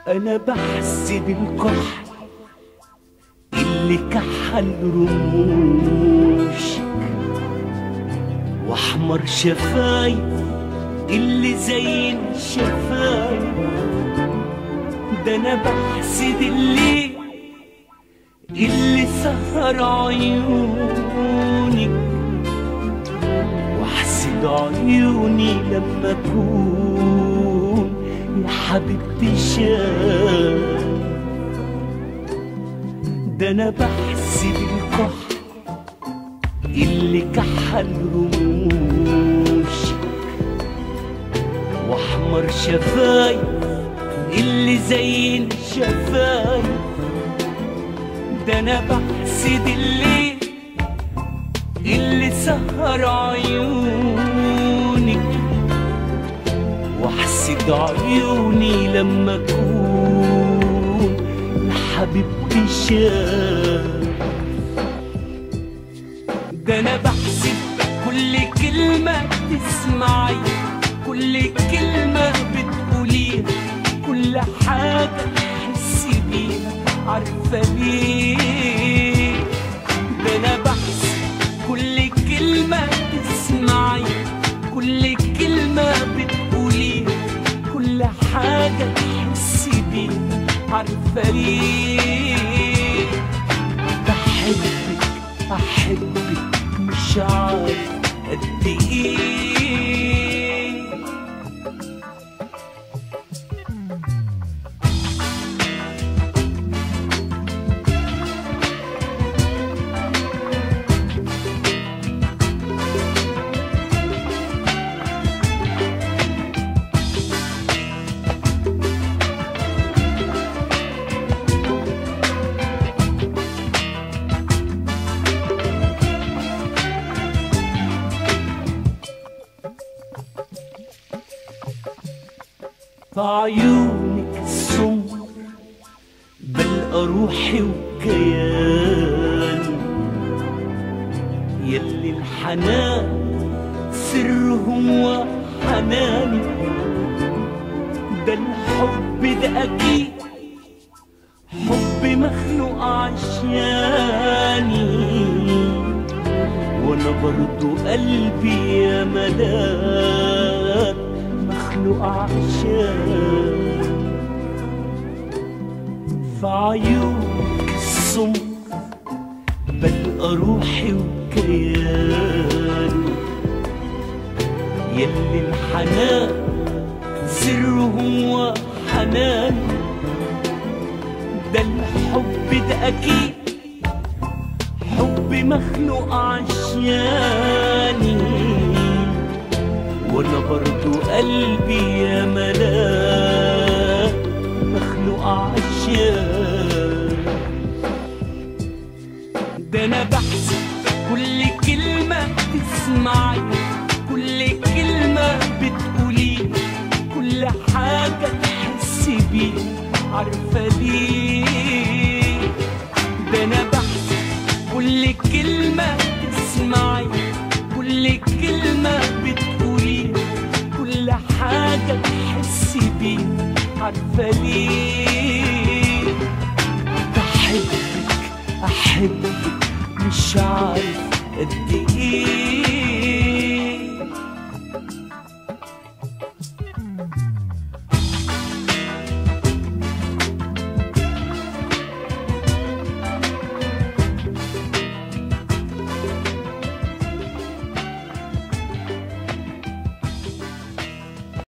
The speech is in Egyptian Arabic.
انا بحسب الكحل اللي كحل رموشك واحمر شفايف اللي زين شفايف ده انا بحسد الليل اللي سهر عيونك واحسد عيوني لما اكون يا حبيبتي شاف ده انا بحسب الكحل اللي كحل رموشك واحمر شفايف اللي زين شفايف ده انا بحسد الليل اللي سهر عيونك واحسد عيوني لما اكون لحبيبتي شاف ده انا بحسب كل كلمة تسمعي كل كلمة بتقوليها كل حاجة تحسي بيها عارفة ليه ده انا بحسب كل كلمة تسمعي كل كلمة بتقوليها كل حاجة تحسي بيها عارفة ليه بحبك أحبك مش عارف قد إيه في عيونك السمر بلقى روحي وكياني يلي الحنان سرهم وحناني ده الحب ده أكيد حب مخلوق عشاني وانا برضو قلبي يا ملاك مخلوق عشان في عيونك السمر بلقى روحي وكياني يلي الحنان سرهم وحناني ده الحب ده أكيد حب مخلوق عشاني وانا برضو قلبي يا ملاك مخلوق عشان ده انا بحسب كل كلمة تسمعي كل كلمة بتقولي كل حاجة تحسي بيها عارفة ليه ده انا بحسب كل كلمة تسمعي كل كلمة بتقولي كل حاجة تحسي بيها عارفة ليه بحبك أحبك مش عارف قد إيه